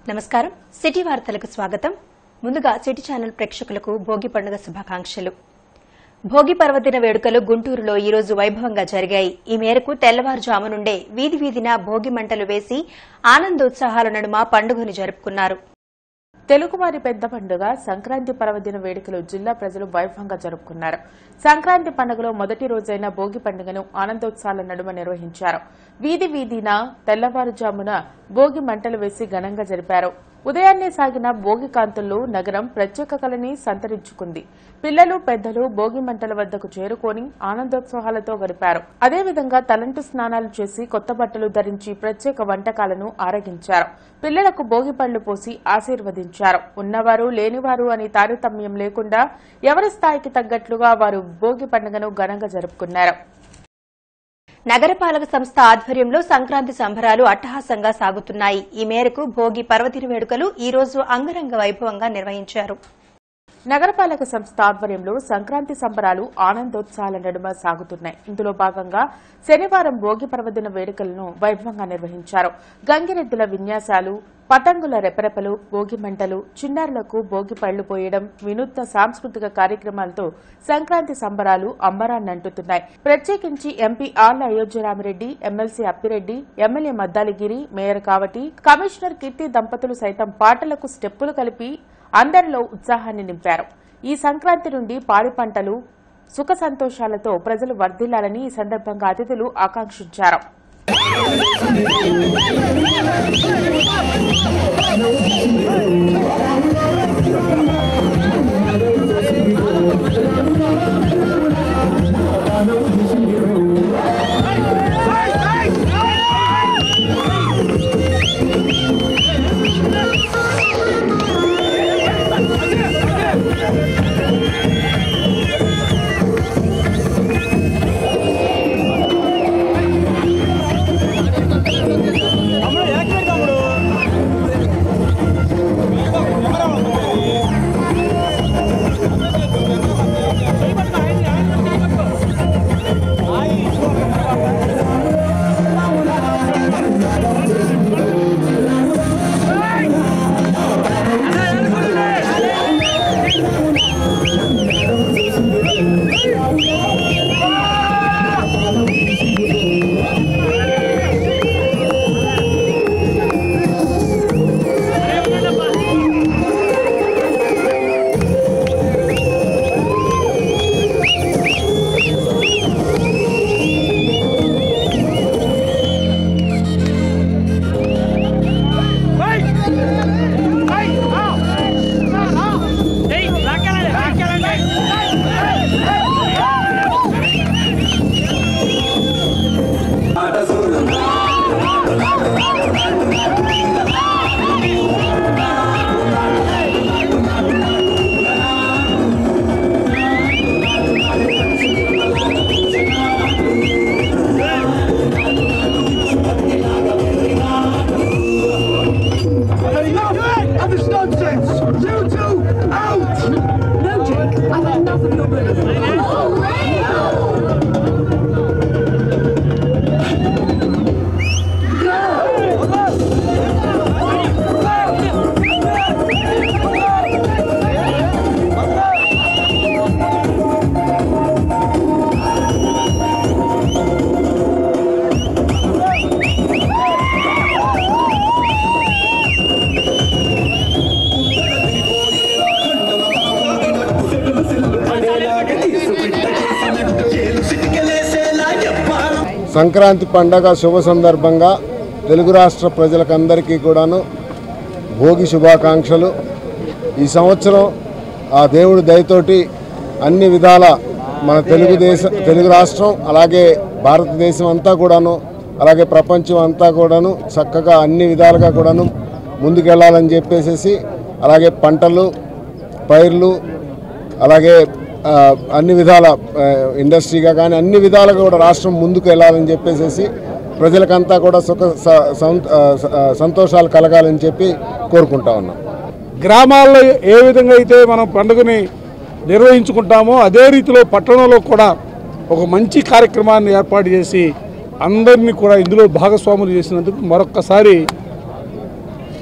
నమస్కారం సిటీ వార్తలకు స్వాగతం ముందుగా సిటీ ఛానల్ ప్రేక్షకులకు భోగి పండుగ శుభాకాంక్షలు భోగి పర్వదిన వేడుకలు గుంటూరులో ఈ రోజు వైభవంగా జరిగాయి ఈ మేరకు తెల్లవారుజాము నుండే వీధి వీధిన భోగి మంటలు వేసి ఆనందోత్సాహాల నడుమ పండుగను జరుపుకున్నారు తెలుగువారి పెద్ద పండుగ సంక్రాంతి పర్వదిన వేడుకలు జిల్లా ప్రజలు వైభవంగా జరుపుకున్నారు సంక్రాంతి పండుగలో మొదటి రోజైన భోగి పండుగను ఆనందోత్సాహాల నడుమ నిర్వహించారు వీధి వీధిన తెల్లవారుజామున భోగి మంటలు వేసి ఘనంగా జరిపారు ఉదయాన్నే సాగిన భోగి కాంతుల్లో నగరం ప్రత్యేక కళని సంతరించుకుంది పిల్లలు పెద్దలు భోగి మంటల వద్దకు చేరుకొని ఆనందోత్సాహాలతో గడిపారు అదేవిధంగా తలంటు స్నానాలు చేసి కొత్త బట్టలు ధరించి ప్రత్యేక వంటకాలను ఆరగించారు పిల్లలకు భోగి పళ్లు పోసి ఆశీర్వదించారు ఉన్నవారు లేనివారు అని తారతమ్యం లేకుండా ఎవరి స్థాయికి తగ్గట్లుగా వారు భోగి పండుగను ఘనంగా జరుపుకున్నారు నగరపాలక సంస్థ ఆధ్వర్యంలో సంక్రాంతి సంబరాలు అట్టహాసంగా సాగుతున్నాయి ఈ మేరకు భోగి పర్వదిన వేడుకలు ఈ రోజు అంగరంగ వైభవంగా నిర్వహించారు నగరపాలక సంస్థ ఆధ్వర్యంలో సంక్రాంతి సంబరాలు ఆనందోత్సాహాల నడుమ సాగుతున్నాయి ఇందులో భాగంగా శనివారం భోగి పర్వదిన వేడుకలను వైభవంగా నిర్వహించారు గంగిరెద్దుల విన్యాసాలు పతంగుల రెపరెపలు భోగి మంటలు చిన్నారులకు భోగి పళ్లు పోయడం వినూత్న సాంస్కృతిక కార్యక్రమాలతో సంక్రాంతి సంబరాలు అంబరాన్నంటుతున్నాయి ప్రత్యేకించి ఎంపీ ఆర్ల Ayodhya Rami Reddy MLC Appireddy MLA Maddali Giri mayor Kavati commissioner Keerthi దంపతులు సైతం పాటలకు స్టెప్పులు కలిపి అందరిలో ఉత్సాహాన్ని నింపారు ఈ సంక్రాంతి నుండి పాడి పంటలు సుఖ సంతోషాలతో ప్రజలు వర్ధిల్లాలని ఈ సందర్భంగా అతిథులు ఆకాంక్షించారు Enough of this nonsense! You two, out! No, Jake, I've had enough of your bullying. Sankranti పండగ శుభ సందర్భంగా తెలుగు రాష్ట్ర ప్రజలకందరికీ కూడాను భోగి శుభాకాంక్షలు ఈ సంవత్సరం ఆ దేవుడి దయతోటి అన్ని విధాల మన తెలుగుదేశ తెలుగు రాష్ట్రం అలాగే భారతదేశం అంతా కూడాను అలాగే ప్రపంచం అంతా కూడాను చక్కగా అన్ని విధాలుగా కూడాను ముందుకెళ్ళాలని చెప్పేసి అలాగే పంటలు పైర్లు అలాగే ఆ, అన్ని విధాల ఆ, ఇండస్ట్రీగా కానీ అన్ని విధాలుగా కూడా రాష్ట్రం ముందుకు వెళ్ళాలని చెప్పేసి ప్రజలకంతా కూడా సుఖ స- సం- ఆ, స- ఆ, సంతోషాలు కలగాలని చెప్పి కోరుకుంటా ఉన్నాం గ్రామాల్లో ఏ విధంగా అయితే మనం పండుగని నిర్వహించుకుంటామో అదే రీతిలో పట్టణంలో కూడా ఒక మంచి కార్యక్రమాన్ని ఏర్పాటు చేసి అందరినీ కూడా ఇందులో భాగస్వాములు చేసినందుకు మరొక్కసారి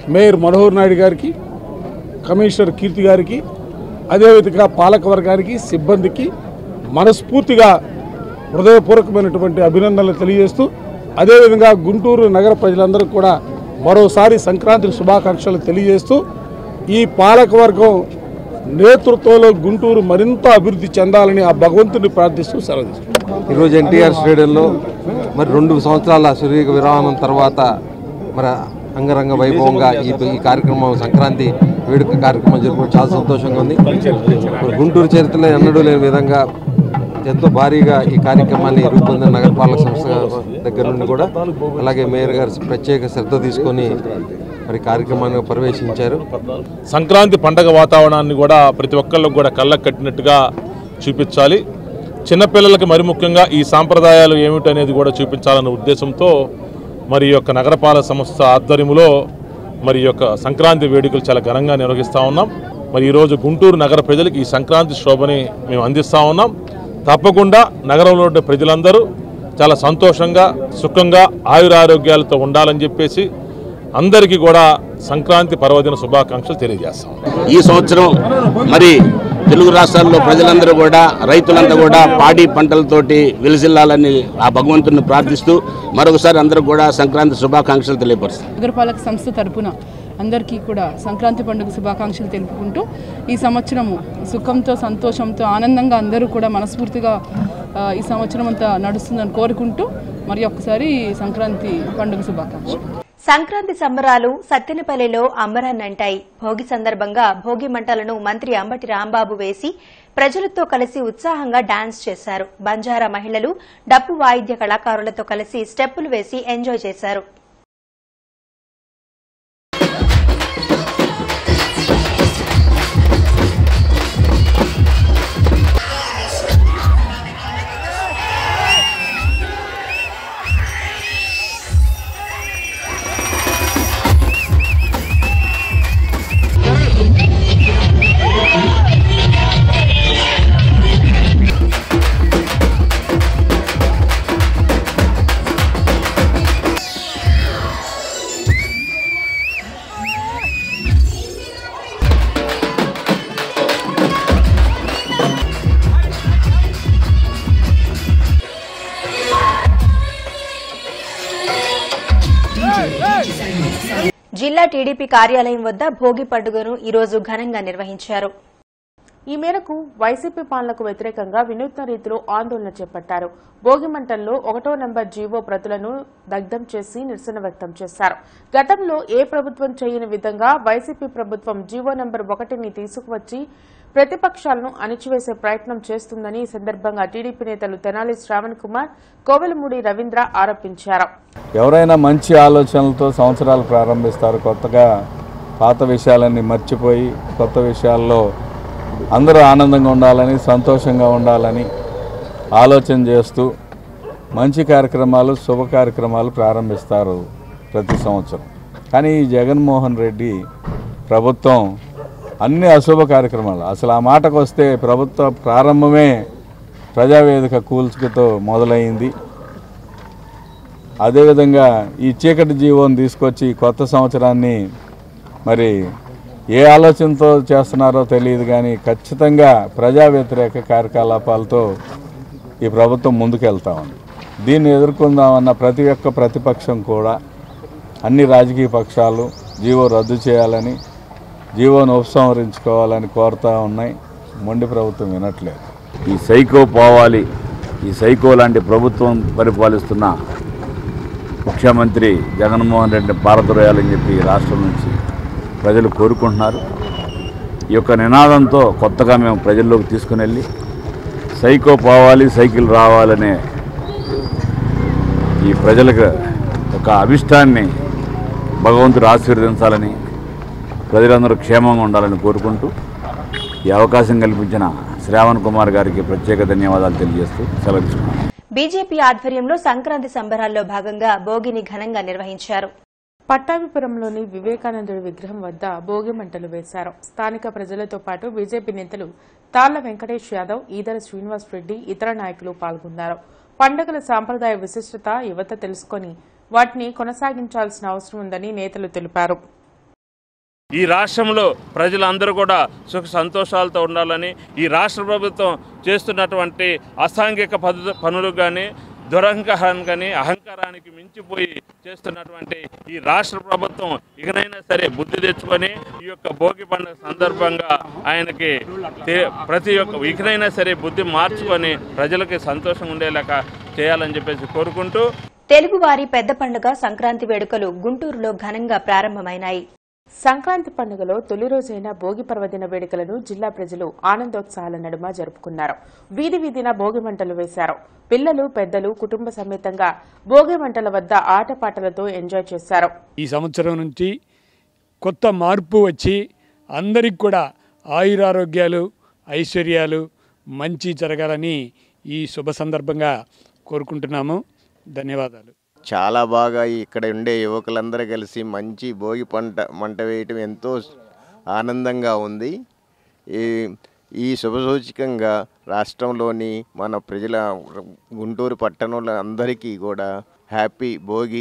మేయర్ మనోహర్ నాయుడు గారికి కమిషనర్ కీర్తి గారికి అదేవిధంగా పాలకవర్గానికి సిబ్బందికి మనస్ఫూర్తిగా హృదయపూర్వకమైనటువంటి అభినందనలు తెలియజేస్తూ అదేవిధంగా గుంటూరు నగర ప్రజలందరూ కూడా మరోసారి సంక్రాంతి శుభాకాంక్షలు తెలియజేస్తూ ఈ పాలకవర్గం నేతృత్వంలో గుంటూరు మరింత అభివృద్ధి చెందాలని ఆ భగవంతుని ప్రార్థిస్తూ సెలవు తీసుకుంటున్నాను. ఈరోజు ఎన్టీఆర్ స్టేడియంలో మరి రెండు సంవత్సరాల సుదీర్ఘ విరామం తర్వాత మరి అంగరంగ వైభవంగా ఈ ఈ కార్యక్రమం సంక్రాంతి వేడుక కార్యక్రమం జరుపుకోవడం చాలా సంతోషంగా ఉంది మరి గుంటూరు చరిత్రలో ఎన్నడూ లేని విధంగా ఎంతో భారీగా ఈ కార్యక్రమాన్ని రూపొందిన నగరపాలక సంస్థ దగ్గర నుండి కూడా అలాగే మేయర్ గారు ప్రత్యేక శ్రద్ధ తీసుకొని మరి కార్యక్రమాన్ని పర్యవేక్షించారు సంక్రాంతి పండగ వాతావరణాన్ని కూడా ప్రతి ఒక్కళ్ళకు కూడా కళ్ళకు కట్టినట్టుగా చూపించాలి చిన్నపిల్లలకి మరి ముఖ్యంగా ఈ సాంప్రదాయాలు ఏమిటనేది కూడా చూపించాలన్న ఉద్దేశంతో మరి ఈ యొక్క నగరపాలక సంస్థ ఆధ్వర్యంలో మరి ఈ యొక్క సంక్రాంతి వేడుకలు చాలా ఘనంగా నిర్వహిస్తూ ఉన్నాం మరి ఈరోజు గుంటూరు నగర ప్రజలకు ఈ సంక్రాంతి శోభని మేము అందిస్తూ ఉన్నాం తప్పకుండా నగరంలో ఉండే ప్రజలందరూ చాలా సంతోషంగా సుఖంగా ఆయురారోగ్యాలతో ఉండాలని చెప్పేసి అందరికీ కూడా సంక్రాంతి పర్వదిన శుభాకాంక్షలు తెలియజేస్తాం ఈ సంవత్సరం మరి తెలుగు రాష్ట్రాల్లో ప్రజలందరూ కూడా రైతులంతా కూడా పాడి పంటలతోటి విలసిల్లాలని ఆ భగవంతుని ప్రార్థిస్తూ మరొకసారి అందరూ కూడా సంక్రాంతి శుభాకాంక్షలు తెలియపరుస్తారు నగరపాలక సంస్థ తరపున అందరికీ కూడా సంక్రాంతి పండుగ శుభాకాంక్షలు తెలుపుకుంటూ ఈ సంవత్సరము సుఖంతో సంతోషంతో ఆనందంగా అందరూ కూడా మనస్ఫూర్తిగా ఆ, ఈ సంవత్సరం అంతా నడుస్తుందని కోరుకుంటూ మరి ఒక్కసారి సంక్రాంతి పండుగ శుభాకాంక్షలు సంక్రాంతి సంబరాలు సత్తెనపల్లిలో అంబరాన్నంటాయి భోగి సందర్భంగా భోగి మంటలను మంత్రి అంబటి రాంబాబు వేసి ప్రజలతో కలిసి ఉత్సాహంగా డాన్స్ చేశారు బంజారా మహిళలు డప్పు వాయిద్య కళాకారులతో కలిసి స్టెప్పులు వేసి ఎంజాయ్ చేశారు జిల్లా టీడీపీ కార్యాలయం వద్ద భోగి పండుగను ఈరోజు ఘనంగా నిర్వహించారు ఈ మేరకు వైసీపీ పాలనకు వ్యతిరేకంగా వినూత్న రీతిలో ఆందోళన చేపట్టారు భోగి మంటల్లో ఒకటో నెంబర్ జీవో ప్రతులను దగ్ధం చేసి నిరసన వ్యక్తం చేశారు గతంలో ఏ ప్రభుత్వం చేయని విధంగా వైసీపీ ప్రభుత్వం జీవో నెంబర్ ఒకటిని తీసుకువచ్చి ప్రతిపక్షాలను అణిచివేసే ప్రయత్నం చేస్తుందని ఈ సందర్భంగా టీడీపీ నేతలు తెనాలి శ్రావణ్ కుమార్ కోవెలమూడి రవీంద్ర ఆరోపించారు ఎవరైనా మంచి ఆలోచనలతో సంవత్సరాలు ప్రారంభిస్తారు కొత్తగా పాత విషయాలన్నీ మర్చిపోయి కొత్త విషయాల్లో అందరూ ఆనందంగా ఉండాలని సంతోషంగా ఉండాలని ఆలోచన చేస్తూ మంచి కార్యక్రమాలు శుభ కార్యక్రమాలు ప్రారంభిస్తారు ప్రతి సంవత్సరం కానీ ఈ జగన్మోహన్ రెడ్డి ప్రభుత్వం అన్ని అశుభ కార్యక్రమాలు అసలు ఆ మాటకు వస్తే ప్రభుత్వ ప్రారంభమే ప్రజావేదిక కూల్చుకతో మొదలైంది అదేవిధంగా ఈ చీకటి జీవోని తీసుకొచ్చి కొత్త సంవత్సరాన్ని మరి ఏ ఆలోచనతో చేస్తున్నారో తెలియదు కానీ ఖచ్చితంగా ప్రజా వ్యతిరేక కార్యకలాపాలతో ఈ ప్రభుత్వం ముందుకెళ్తా ఉంది దీన్ని ఎదుర్కొందామన్న ప్రతి ఒక్క ప్రతిపక్షం కూడా అన్ని రాజకీయ పక్షాలు జీవో రద్దు చేయాలని జీవోను ఉపసంహరించుకోవాలని కోరుతా ఉన్నాయి మొండి ప్రభుత్వం వినట్లేదు ఈ సైకో పోవాలి ఈ సైకో లాంటి ప్రభుత్వం పరిపాలిస్తున్న ముఖ్యమంత్రి జగన్మోహన్ రెడ్డిని పారదోయాలని చెప్పి ఈ రాష్ట్రం నుంచి ప్రజలు కోరుకుంటున్నారు ఈ యొక్క నినాదంతో కొత్తగా మేము ప్రజల్లోకి తీసుకుని వెళ్ళి సైకో పోవాలి సైకిల్ రావాలనే ఈ ప్రజలకు ఒక అభిష్టాన్ని భగవంతుడు ఆశీర్వదించాలని ప్రజలందరూ క్షేమంగా ఉండాలని కోరుకుంటూ ఈ అవకాశం కల్పించిన శ్రావణ్ కుమార్ గారికి ప్రత్యేక ధన్యవాదాలు తెలియజేస్తూ సెలవు తీసుకున్నాను బీజేపీ ఆధ్వర్యంలో సంక్రాంతి సంబరాల్లో భాగంగా భోగిని ఘనంగా నిర్వహించారు పట్టాభిపురంలోని వివేకానందుడి విగ్రహం వద్ద భోగి మంటలు వేశారు స్థానిక ప్రజలతో పాటు బీజేపీ నేతలు తాళ్ల వెంకటేష్ యాదవ్ ఈదర శ్రీనివాస్ రెడ్డి ఇతర నాయకులు పాల్గొన్నారు పండుగల సాంప్రదాయ విశిష్టత యువత తెలుసుకొని వాటిని కొనసాగించాల్సిన అవసరం ఉందని నేతలు తెలిపారు ఈ రాష్ట్రంలో ప్రజలందరూ కూడా సుఖ సంతోషాలతో ఉండాలని ఈ రాష్ట్ర ప్రభుత్వం చేస్తున్నటువంటి అసాంఘిక పద్ధ పనులు కానీ దురహంకారం కానీ అహంకారానికి మించిపోయి చేస్తున్నటువంటి ఈ రాష్ట్ర ప్రభుత్వం ఇకనైనా సరే బుద్ధి తెచ్చుకొని ఈ యొక్క భోగి పండుగ సందర్భంగా ఆయనకి తే- ప్రతి ఒక్క ఇకనైనా సరే బుద్ధి మార్చుకొని ప్రజలకి సంతోషం ఉండేలాగా చేయాలని చెప్పేసి కోరుకుంటూ తెలుగువారి పెద్ద పండుగ సంక్రాంతి వేడుకలు గుంటూరులో ఘనంగా ప్రారంభమైనాయి సంక్రాంతి పండుగలో తొలి రోజైన భోగి పర్వదిన వేడుకలను జిల్లా ప్రజలు ఆనందోత్సాహాల నడుమ జరుపుకున్నారు వీధి వీధిన భోగి మంటలు వేశారు పిల్లలు పెద్దలు కుటుంబ సమేతంగా భోగి మంటల వద్ద ఆటపాటలతో ఎంజాయ్ చేశారు ఈ సంవత్సరం నుంచి కొత్త మార్పు వచ్చి అందరికి కూడా ఆయురారోగ్యాలు ఐశ్వర్యాలు మంచి జరగాలని ఈ శుభ సందర్భంగా కోరుకుంటున్నాము ధన్యవాదాలు చాలా బాగా ఇక్కడ ఉండే యువకులందరూ కలిసి మంచి భోగి పంట మంట వేయటం ఎంతో ఆనందంగా ఉంది ఈ ఈ శుభసూచకంగా రాష్ట్రంలోని మన ప్రజల గుంటూరు పట్టణంలో అందరికీ కూడా happy Bhogi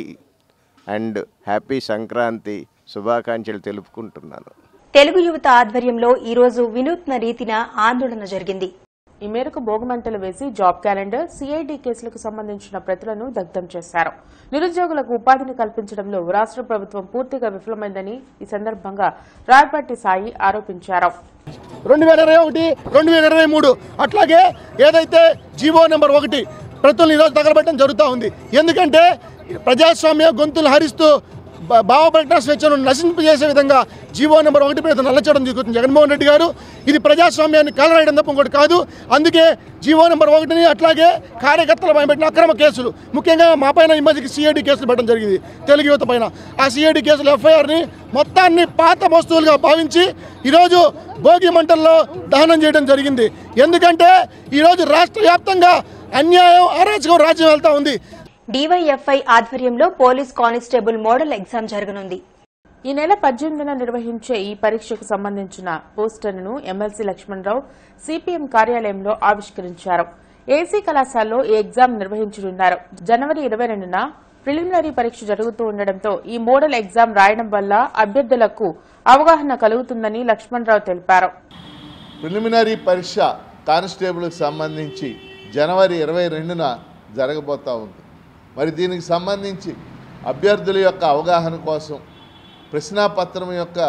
and happy Sankranti శుభాకాంక్షలు తెలుపుకుంటున్నాను తెలుగు యువత ఆధ్వర్యంలో ఈరోజు వినూత్న రీతిన ఆందోళన జరిగింది ఈ మేరకు భోగిమంటలు వేసి జాబ్ క్యాలెండర్ సిఐడి కేసులకు సంబంధించిన ప్రతులను దగ్ధం చేశారు నిరుద్యోగులకు ఉపాధిని కల్పించడంలో రాష్ట్ర ప్రభుత్వం పూర్తిగా విఫలమైందని ఈ సందర్భంగా రాయపాటి సాయి ఆరోపించారు రెండు వేల ఇరవై ఒకటి రెండు వేల ఇరవై మూడు అట్లాగే ఏదైతే జీవో నెంబర్ ఒకటి ప్రతులను ఈరోజు తగలబెట్టడం జరుగుతూ ఉంది ఎందుకంటే ప్రజాస్వామ్య గొంతులు హరిస్తూ భా- భావ ప్రకటన స్వేచ్ఛను నశింపజేసే విధంగా జీవో నెంబర్ ఒకటి మీద నల్లచడం జరుగుతుంది జగన్మోహన్ రెడ్డి గారు ఇది ప్రజాస్వామ్యాన్ని కలరాయడం తప్ప ఇంకోటి కాదు అందుకే జీవో నెంబర్ ఒకటిని అట్లాగే కార్యకర్తల పైన పెట్టిన అక్రమ కేసులు ముఖ్యంగా మా పైన ఈ మధ్యకి సిఐడి కేసులు పెట్టడం జరిగింది తెలుగు యువత పైన ఆ సిఐడి కేసులు ఎఫ్ఐఆర్ని మొత్తాన్ని పాత వస్తువులుగా భావించి ఈరోజు భోగి మంటల్లో దహనం చేయడం జరిగింది ఎందుకంటే ఈరోజు రాష్ట్ర వ్యాప్తంగా అన్యాయం అరాచకం రాజ్యం వెళ్తా ఉంది డీవైఎఫ్ఐ ఆధ్వర్యంలో పోలీస్ కానిస్టేబుల్ మోడల్ ఎగ్జామ్ జరగనుంది ఈ నెల పద్దెనిమిదిన నిర్వహించే ఈ పరీక్షకు సంబంధించిన పోస్టర్ను ఎమ్మెల్సీ లక్ష్మణరావు సిపిఎం కార్యాలయంలో ఆవిష్కరించారు ఏసీ కళాశాలలో ఈ ఎగ్జామ్ నిర్వహించనున్నారు జనవరి ఇరవై రెండున ప్రిలిమినరీ పరీక్ష జరుగుతూ ఉండడంతో ఈ మోడల్ ఎగ్జామ్ రాయడం వల్ల అభ్యర్థులకు అవగాహన కలుగుతుందని లక్ష్మణరావు తెలిపారు ప్రిలిమినరీ పరీక్ష కానిస్టేబుల్కి సంబంధించి జనవరి ఇరవై రెండున జరగబోతా ఉంది మరి దీనికి సంబంధించి అభ్యర్థుల యొక్క అవగాహన కోసం ప్రశ్నాపత్రం యొక్క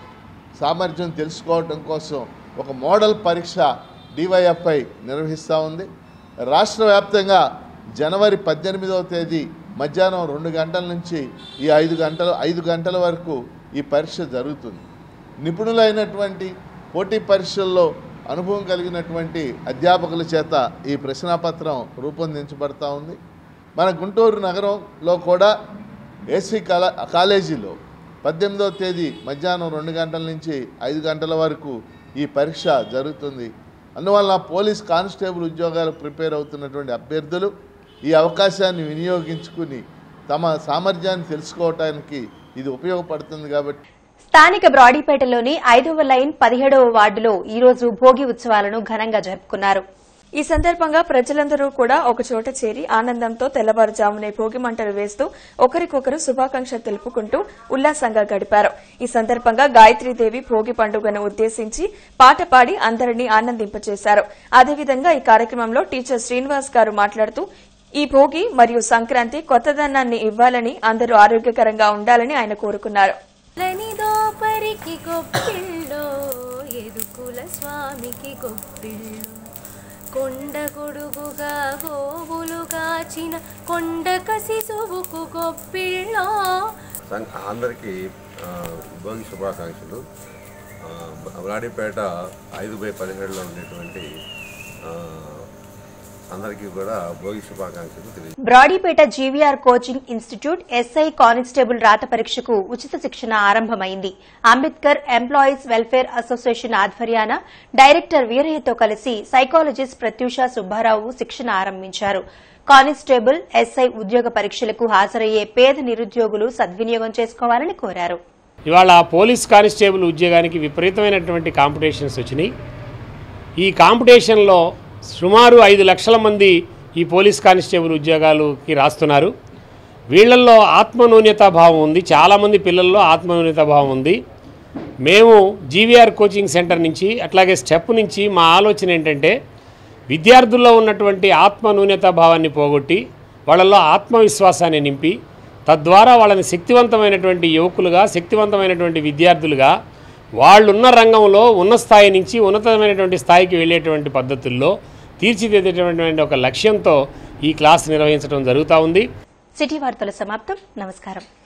సామర్థ్యం తెలుసుకోవడం కోసం ఒక మోడల్ పరీక్ష డివైఎఫ్ఐ నిర్వహిస్తూ ఉంది రాష్ట్ర వ్యాప్తంగా జనవరి పద్దెనిమిదవ తేదీ మధ్యాహ్నం రెండు గంటల నుంచి ఈ ఐదు గంటల ఐదు గంటల వరకు ఈ పరీక్ష జరుగుతుంది నిపుణులైనటువంటి పోటీ పరీక్షల్లో అనుభవం కలిగినటువంటి అధ్యాపకుల చేత ఈ ప్రశ్నాపత్రం రూపొందించబడతా ఉంది మన గుంటూరు నగరంలో కూడా ఏసీ కళా కాలేజీలో పద్దెనిమిదవ తేదీ మధ్యాహ్నం రెండు గంటల నుంచి ఐదు గంటల వరకు ఈ పరీక్ష జరుగుతుంది అందువల్ల పోలీస్ కానిస్టేబుల్ ఉద్యోగాలు ప్రిపేర్ అవుతున్నటువంటి అభ్యర్థులు ఈ అవకాశాన్ని వినియోగించుకుని తమ సామర్థ్యాన్ని తెలుసుకోవటానికి ఇది ఉపయోగపడుతుంది కాబట్టి స్థానిక బ్రాడీపేటలోని ఐదవ లైన్ పదిహేడవ వార్డులో ఈరోజు భోగి ఉత్సవాలను ఘనంగా జరుపుకున్నారు ఈ సందర్భంగా ప్రజలందరూ కూడా ఒక చోట చేరి ఆనందంతో తెల్లవారుజామునే భోగి మంటలు వేస్తూ ఒకరికొకరు శుభాకాంక్షలు తెలుపుకుంటూ ఉల్లాసంగా గడిపారు ఈ సందర్భంగా గాయత్రీదేవి భోగి పండుగను ఉద్దేశించి పాట పాడి అందరినీ ఆనందింపచేశారు అదేవిధంగా ఈ కార్యక్రమంలో టీచర్ శ్రీనివాస్ గారు మాట్లాడుతూ ఈ భోగి మరియు సంక్రాంతి కొత్తదనాన్ని ఇవ్వాలని అందరూ ఆరోగ్యకరంగా ఉండాలని ఆయన కోరుకున్నారు లనిదోపరికి గొప్పిళ్ళో ఎదుకుల స్వామికి గొప్పిళ్ళు కొండ గొడుగుగా గోవులు కాచిన కొండ శిశువుకు గొప్పిళ్ళో సం- అందరికీ ఆ, భోగి శుభాకాంక్షలు ఆ, అమలాడిపేట ఐదు బై పదిహేడులో ఉండేటువంటి ఆ, అందరికీ కూడా భోగి శుభాకాంక్షలు తెలియజేస్తాను Brodipet GVR coaching institute SI constable రాత పరీక్షకు ఉచిత శిక్షణ ఆరంభమైంది అంబేద్కర్ ఎంప్లాయీస్ వెల్ఫేర్ అసోసియేషన్ ఆధ్వర్యాన డైరెక్టర్ వీరయ్యతో కలిసి సైకాలజిస్ట్ ప్రత్యూష సుబ్బారావు శిక్షణ ఆరంభించారు కానిస్టేబుల్ ఎస్ఐ ఉద్యోగ పరీక్షలకు హాజరయ్యే పేద నిరుద్యోగులు సద్వినియోగం చేసుకోవాలని కోరారు ఇవాళ పోలీస్ కానిస్టేబుల్ ఉద్యోగానికి విపరీతమైనటువంటి కాంపిటీషన్స్ వచ్చినాయి ఈ కాంపిటీషన్లో సుమారు ఐదు లక్షల మంది ఈ పోలీస్ కానిస్టేబుల్ ఉద్యోగాలకి రాస్తున్నారు వీళ్ళల్లో ఆత్మన్యూన్యతా భావం ఉంది చాలామంది పిల్లల్లో ఆత్మన్యూన్యతా భావం ఉంది మేము జీవీఆర్ కోచింగ్ సెంటర్ నుంచి అట్లాగే స్టెప్ నుంచి మా ఆలోచన ఏంటంటే విద్యార్థుల్లో ఉన్నటువంటి ఆత్మ న్యూనత భావాన్ని పోగొట్టి వాళ్ళల్లో ఆత్మవిశ్వాసాన్ని నింపి తద్వారా వాళ్ళని శక్తివంతమైనటువంటి యువకులుగా శక్తివంతమైనటువంటి విద్యార్థులుగా వాళ్ళున్న రంగంలో ఉన్న స్థాయి నుంచి ఉన్నతమైనటువంటి స్థాయికి వెళ్ళేటువంటి పద్ధతుల్లో తీర్చిదిద్దేటటువంటి ఒక లక్ష్యంతో ఈ క్లాస్ నిర్వహించడం జరుగుతూ ఉంది సిటీ వార్తల సమాప్తం నమస్కారం